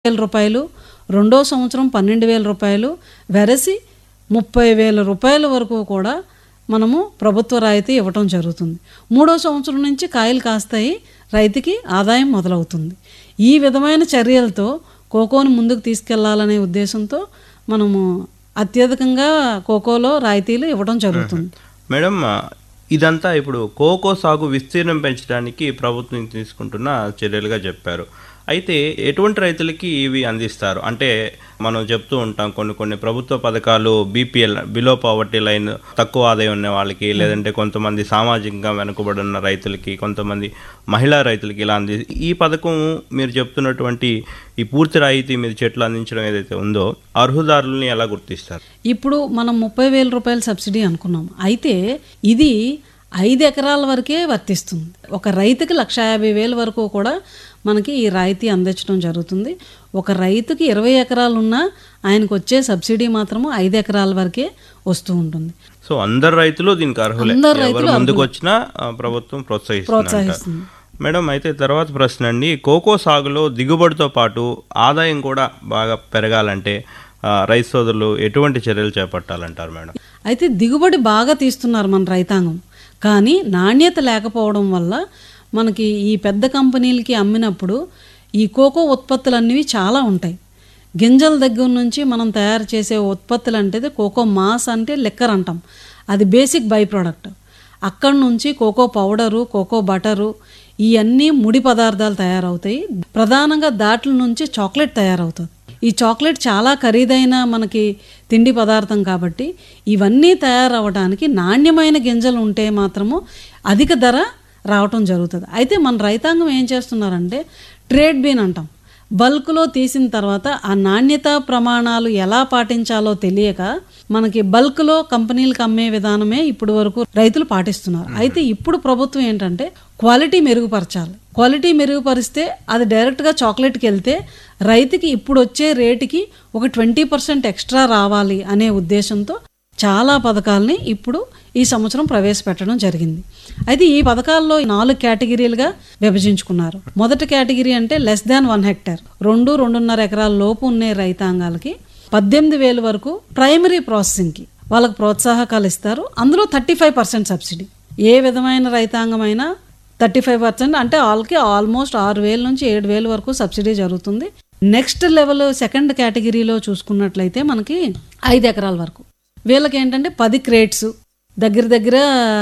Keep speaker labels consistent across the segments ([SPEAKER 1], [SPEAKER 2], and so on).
[SPEAKER 1] వేల రూపాయలు రెండో సంవత్సరం పన్నెండు వేల రూపాయలు వెరసి ముప్పై వేల రూపాయల వరకు కూడా మనము ప్రభుత్వ రాయితీ ఇవ్వటం జరుగుతుంది మూడో సంవత్సరం నుంచి కాయలు కాస్తాయి రైతుకి ఆదాయం మొదలవుతుంది ఈ విధమైన చర్యలతో కోకోను ముందుకు తీసుకెళ్లాలనే ఉద్దేశంతో మనము అత్యధికంగా కోకోలో రాయితీలు ఇవ్వడం జరుగుతుంది
[SPEAKER 2] మేడం ఆ, ఇదంతా ఇప్పుడు కోకో సాగు విస్తీర్ణం పెంచడానికి ప్రభుత్వం తీసుకుంటున్న చర్యలుగా చెప్పారు అయితే ఎటువంటి రైతులకి ఇవి అందిస్తారు అంటే మనం చెప్తూ ఉంటాం కొన్ని కొన్ని ప్రభుత్వ పథకాలు బీపీఎల్ బిలో పావర్టీ లైన్ తక్కువ ఆదాయం ఉన్న వాళ్ళకి లేదంటే కొంతమంది సామాజికంగా వెనుకబడి ఉన్న రైతులకి కొంతమంది మహిళా రైతులకి ఇలా అంది ఈ పథకం మీరు చెప్తున్నటువంటి ఈ పూర్తి రాయితీ మీరు చెట్లు అందించడం ఏదైతే ఉందో అర్హుదారులని ఎలా గుర్తిస్తారు
[SPEAKER 1] ఇప్పుడు మనం ముప్పై వేల రూపాయల సబ్సిడీ అనుకున్నాం అయితే ఇది ఐదు ఎకరాల వరకే వర్తిస్తుంది ఒక రైతుకి లక్ష యాభై వేల వరకు కూడా మనకి ఈ రాయితీ అందించడం జరుగుతుంది ఒక రైతుకి ఇరవై ఎకరాలు ఉన్నా ఆయనకు వచ్చే సబ్సిడీ మాత్రము ఐదు ఎకరాల వరకే వస్తూ ఉంటుంది
[SPEAKER 2] సో అందరు రైతులు దీనికి అర్హులే
[SPEAKER 1] అందరు
[SPEAKER 2] ఎవరు ముందుకు వచ్చినా ఆ, ప్రభుత్వం ప్రోత్సహిస్తుంది
[SPEAKER 1] ప్రోత్సహిస్తుంది
[SPEAKER 2] మేడం అయితే తర్వాత ప్రశ్న అండి కోకో సాగులో దిగుబడితో పాటు ఆదాయం కూడా బాగా పెరగాలంటే ఆ, రైతు సోదరులు ఎటువంటి చర్యలు చేపట్టాలంటారు మేడం
[SPEAKER 1] అయితే దిగుబడి బాగా తీస్తున్నారు మన రైతాంగం కానీ నాణ్యత లేకపోవడం వల్ల మనకి ఈ పెద్ద కంపెనీలకి అమ్మినప్పుడు ఈ కోకో ఉత్పత్తులు అనేవి చాలా ఉంటాయి గింజల దగ్గర నుంచి మనం తయారు చేసే ఉత్పత్తులు అంటే కోకో మాస్ అంటే లెక్కర్ అంటాం అది బేసిక్ బై ప్రోడక్ట్ అక్కడ నుంచి కోకో పౌడరు కోకో బటరు ఇవన్నీ ముడి పదార్థాలు తయారవుతాయి ప్రధానంగా దాట్ల నుంచి చాక్లెట్ తయారవుతుంది ఈ చాక్లెట్ చాలా ఖరీదైన మనకి తిండి పదార్థం కాబట్టి ఇవన్నీ తయారవడానికి నాణ్యమైన గింజలు ఉంటే మాత్రము అధిక ధర రావటం జరుగుతుంది అయితే మన రైతాంగం ఏం చేస్తున్నారంటే ట్రేడ్ బీన్ అంటాం బల్క్లో తీసిన తర్వాత ఆ నాణ్యత ప్రమాణాలు ఎలా పాటించాలో తెలియక మనకి బల్క్లో కంపెనీలకు అమ్మే విధానమే ఇప్పుడు వరకు రైతులు పాటిస్తున్నారు అయితే ఇప్పుడు ప్రభుత్వం ఏంటంటే క్వాలిటీ మెరుగుపరచాలి క్వాలిటీ మెరుగుపరిస్తే అది డైరెక్ట్గా చాక్లెట్కి వెళ్తే రైతుకి ఇప్పుడు వచ్చే రేటుకి ఒక ట్వంటీ పర్సెంట్ ఎక్స్ట్రా రావాలి అనే ఉద్దేశంతో చాలా పథకాలని ఇప్పుడు ఈ సంవత్సరం ప్రవేశపెట్టడం జరిగింది అయితే ఈ పథకాల్లో నాలుగు కేటగిరీలుగా విభజించుకున్నారు మొదటి కేటగిరీ అంటే లెస్ దాన్ వన్ హెక్టర్ రెండు రెండున్నర ఎకరాల లోపు ఉన్న రైతాంగాలకి పద్దెనిమిది వేలు వరకు ప్రైమరీ ప్రాసెసింగ్కి వాళ్ళకి ప్రోత్సాహకాలు ఇస్తారు అందులో థర్టీ ఫైవ్ పర్సెంట్ సబ్సిడీ ఏ విధమైన రైతాంగమైనా థర్టీ ఫైవ్ పర్సెంట్ అంటే వాళ్ళకి ఆల్మోస్ట్ ఆరు వేల నుంచి ఏడు వేల వరకు సబ్సిడీ జరుగుతుంది నెక్స్ట్ లెవెల్ సెకండ్ కేటగిరీలో చూసుకున్నట్లయితే మనకి ఐదు ఎకరాల వరకు వీళ్ళకి ఏంటంటే పది క్రేట్స్ దగ్గర దగ్గర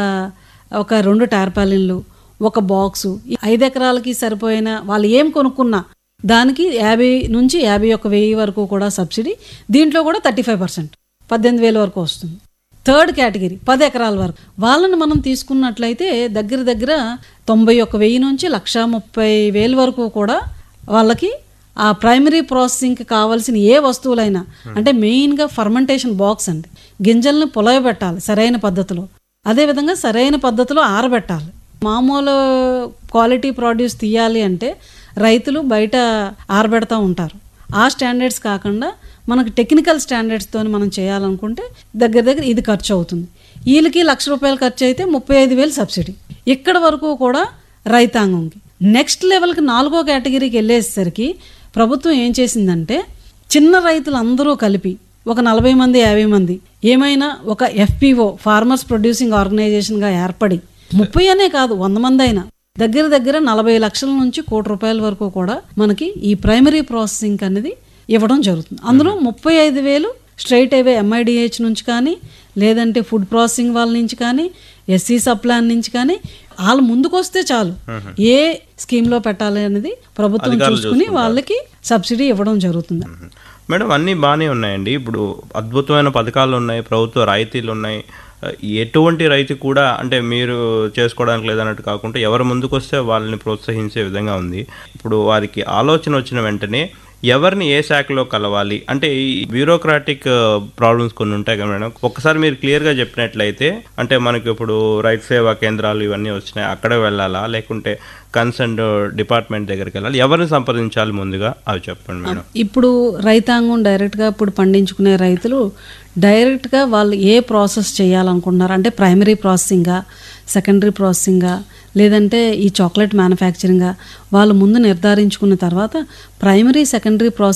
[SPEAKER 1] ఒక రెండు టార్పాలిన్లు ఒక బాక్సు ఈ ఐదు ఎకరాలకి సరిపోయిన వాళ్ళు ఏం కొనుక్కున్నా దానికి యాభై నుంచి యాభై ఒక్క వెయ్యి వరకు కూడా సబ్సిడీ దీంట్లో కూడా థర్టీ ఫైవ్ పర్సెంట్ పద్దెనిమిది వేల వరకు వస్తుంది థర్డ్ కేటగిరీ పది ఎకరాల వరకు వాళ్ళని మనం తీసుకున్నట్లయితే దగ్గర దగ్గర తొంభై ఒక్క వెయ్యి నుంచి లక్ష ముప్పై వేల వరకు కూడా వాళ్ళకి ఆ ప్రైమరీ ప్రాసెసింగ్కి కావాల్సిన ఏ వస్తువులైనా అంటే మెయిన్గా ఫర్మెంటేషన్ బాక్స్ అండి గింజల్ని పులయబెట్టాలి సరైన పద్ధతిలో అదేవిధంగా సరైన పద్ధతిలో ఆరబెట్టాలి మామూలు క్వాలిటీ ప్రోడ్యూస్ తీయాలి అంటే రైతులు బయట ఆరబెడతా ఉంటారు ఆ స్టాండర్డ్స్ కాకుండా మనకు టెక్నికల్ స్టాండర్డ్స్తో మనం చేయాలనుకుంటే దగ్గర దగ్గర ఇది ఖర్చు అవుతుంది వీళ్ళకి లక్ష రూపాయలు ఖర్చు అయితే ముప్పై ఐదు వేలు సబ్సిడీ ఇక్కడ వరకు కూడా రైతాంగంకి నెక్స్ట్ లెవెల్కి నాలుగో కేటగిరీకి వెళ్ళేసరికి ప్రభుత్వం ఏం చేసిందంటే చిన్న రైతులు అందరూ కలిపి ఒక నలభై మంది యాభై మంది ఏమైనా ఒక ఎఫ్పిఓ ఫార్మర్స్ ప్రొడ్యూసింగ్ ఆర్గనైజేషన్గా ఏర్పడి ముప్పై అనే కాదు వంద మంది అయినా దగ్గర దగ్గర నలభై లక్షల నుంచి కోటి రూపాయల వరకు కూడా మనకి ఈ ప్రైమరీ ప్రాసెసింగ్ అనేది ఇవ్వడం జరుగుతుంది అందులో ముప్పై ఐదు వేలు స్ట్రైట్ అవే ఎంఐడిహెచ్ నుంచి కానీ లేదంటే ఫుడ్ ప్రాసెసింగ్ వాళ్ళ నుంచి కానీ ఎస్సీ సప్లాన్ నుంచి కానీ వాళ్ళు ముందుకు వస్తే చాలు ఏ స్కీమ్లో పెట్టాలి అనేది ప్రభుత్వం చూసుకుని వాళ్ళకి సబ్సిడీ ఇవ్వడం జరుగుతుంది
[SPEAKER 2] మేడం అన్నీ బాగానే ఉన్నాయండి ఇప్పుడు అద్భుతమైన పథకాలు ఉన్నాయి ప్రభుత్వ రాయితీలు ఉన్నాయి ఎటువంటి రైతు కూడా అంటే మీరు చేసుకోవడానికి లేదన్నట్టు కాకుండా ఎవరు ముందుకు వస్తే వాళ్ళని ప్రోత్సహించే విధంగా ఉంది ఇప్పుడు వారికి ఆలోచన వచ్చిన వెంటనే ఎవరిని ఏ శాఖలో కలవాలి అంటే ఈ బ్యూరోక్రాటిక్ ప్రాబ్లమ్స్ కొన్ని ఉంటాయి కదా మేడం ఒక్కసారి మీరు క్లియర్గా చెప్పినట్లయితే అంటే మనకి ఇప్పుడు రైతు సేవా కేంద్రాలు ఇవన్నీ వచ్చినాయి అక్కడే వెళ్ళాలా లేకుంటే కన్సర్న్ డిపార్ట్మెంట్ దగ్గరికి వెళ్ళాలి ఎవరిని సంప్రదించాలి ముందుగా అవి చెప్పండి మేడం
[SPEAKER 1] ఇప్పుడు రైతాంగం డైరెక్ట్గా ఇప్పుడు పండించుకునే రైతులు డైరెక్ట్గా వాళ్ళు ఏ ప్రాసెస్ చేయాలనుకుంటున్నారు అంటే ప్రైమరీ ప్రాసెసింగా సెకండరీ ప్రాసెసింగా లేదంటే ఈ చాక్లెట్ మ్యానుఫ్యాక్చరింగా వాళ్ళు ముందు నిర్ధారించుకున్న తర్వాత ప్రైమరీ సెకండరీ ప్రాసెస్